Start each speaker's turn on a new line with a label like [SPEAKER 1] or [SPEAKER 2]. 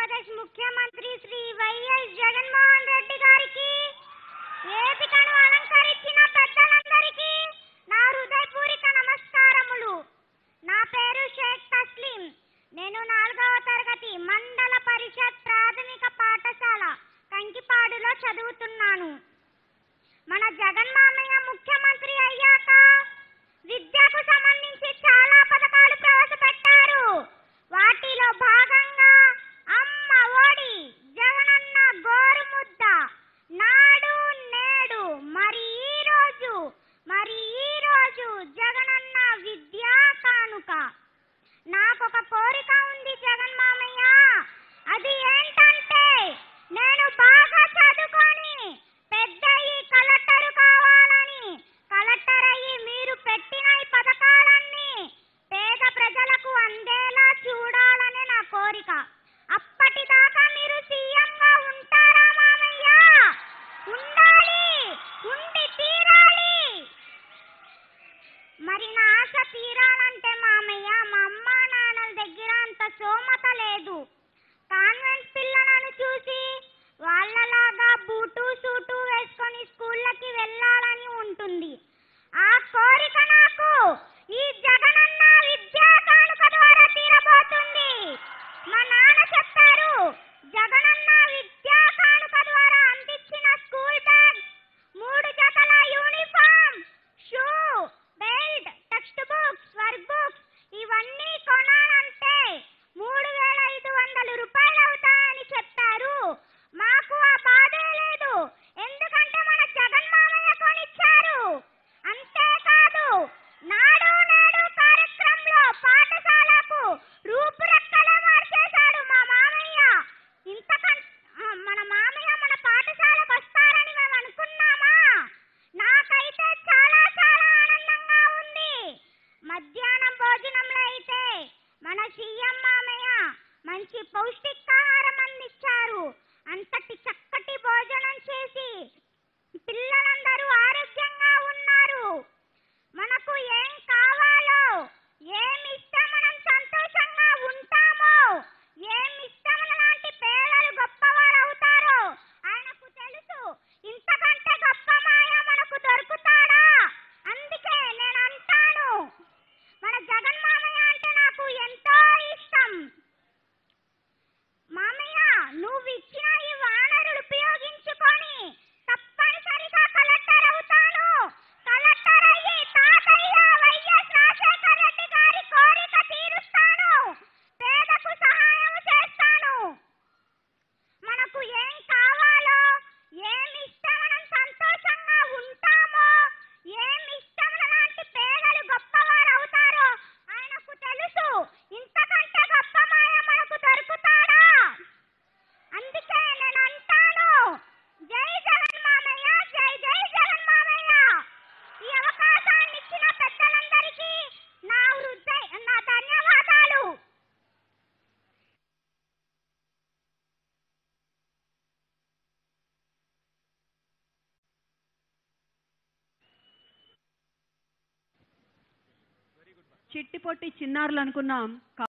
[SPEAKER 1] ఆంధ్రప్రదేశ్ ముఖ్యమంత్రి శ్రీ వైఎస్ జగన్మోహన్ రెడ్డి గారికి వేదికను అలంకరించిన పెద్దలందరికీ నా హృదయపూర్వక నమస్కారములు నా పేరు షేక్ తస్లీం నేను నాలుగవ తరగతి మండల పరిషత్ ప్రాథమిక పాఠశాల కంకిపాడులో చదువుతున్నాను మన జగన్ మామయ్య ముఖ్యమంత్రి అయ్యాక విద్యకు సంబంధించి చాలా పథకాలు ప్రవేశపెట్టారు వాటిలో భాగంగా అమ్మ ఒడి జగనన్న గోరుముద్ద నాడు నేడు మరి ఈ రోజు మరి ఈ రోజు జగనన్న విద్యా కానుక నాకొక కోరిక ఉంది జగన్ మామయ్య అది ఏంటంటే నేను బాగా చదువుకొని పెద్ద ఈ కలెక్టర్ కావాలని కలెక్టర్ అయ్యి మీరు పెట్టిన ఈ పథకాలన్నీ పేద ప్రజలకు అందేలా చూడాలని నా కోరిక అప్పటిదాకా మీరు సీఎంగా ఉంటారా మామయ్య ఉండాలి ఉండి తీరాలి మరి నా ఆశ తీరాలంటే మామయ్య మా అమ్మా నాన్నల దగ్గర అంత సోమత లేదు కాన్వెంట్ పిల్లలను చూసి వాళ్ళలాగా బూటు సూటు వేసుకొని స్కూళ్ళకి వెళ్ళాలని ఉంటుంది ఆ కోరిక నాకు ఈ జగనన్న విద్యా కానుక ద్వారా తీరబోతుంది మా నాన్న చెప్పారు జగనన్న విద్యా కానుక ద్వారా అందించిన స్కూల్ బ్యాగ్ మూడు జతల uniform shoe belt text books work books ఇవన్నీ కొనాలంటే మూడు వేల ఐదు వందల రూపాయలు అవుతాయని చెప్పారు మాకు ఆ బాధే లేదు ఎందుకంటే మన జగన్ మామయ్య కొనిచ్చారు అంతేకాదు నాడు నేడు కార్యక్రమంలో పాఠశాలకు రూపురేఖలే మార్చేశాడు మా మామయ్య ఇంతకంటే మన మామయ్య మన పాఠశాలకు వస్తారని మేము అనుకున్నామా నాకైతే చాలా చాలా ఆనందంగా ఉంది మధ్యాహ్నం భోజనంలో అయితే మన సీఎం మామయ్య మంచి పౌష్టికాహారం అందించారు అంతటి చక్కటి భోజనం చేసి పిల్లలందరూ ఆరోగ్యంగా ఉన్నారు మనకు ఏం కావాలో ఏమి ఇస్తే మనం సంతోషంగా ఉంటామో ఏమి ఇస్తే మన లాంటి పేదలు గొప్పవారు అవుతారో ఆయనకు తెలుసు ఇంతకంటే గొప్ప మాయ మనకు దొరుకుతాడా అందుకే నేను అంటాను మన జగన్ మామయ్య అంటే నాకు ఎంతో ఇష్టం మామయ్య నువ్వు ఇచ్చిన ఈ వానరులు ఉపయోగించుకొని తప్పనిసరిగా కలెక్టర్ అవుతాను కలెక్టర్ అయ్యి తాతయ్య వైఎస్ రాజశేఖర రెడ్డి గారి కోరిక తీరుస్తాను పేదకు సహాయం చేస్తాను మనకు ఏం కావాలో ఏమి ఇస్తే మనం సంతోషంగా ఉంటామో ఏమి ఇస్తే మన లాంటి పేదలు గొప్పవారు అవుతారో ఆయనకు తెలుసు ఇంతకంటే గొప్ప మాయ మనకు దొరుకుతాడా అందుకే నేను అంటాను జై జగన్ మామయ్య జై జై జగన్ మామయ్య ఈ అవకాశాన్ని ఇచ్చిన పెద్దలందరికీ నా హృదయ నా ధన్యవాదాలు
[SPEAKER 2] చిట్టి పొట్టి చిన్నారులు అనుకున్నాం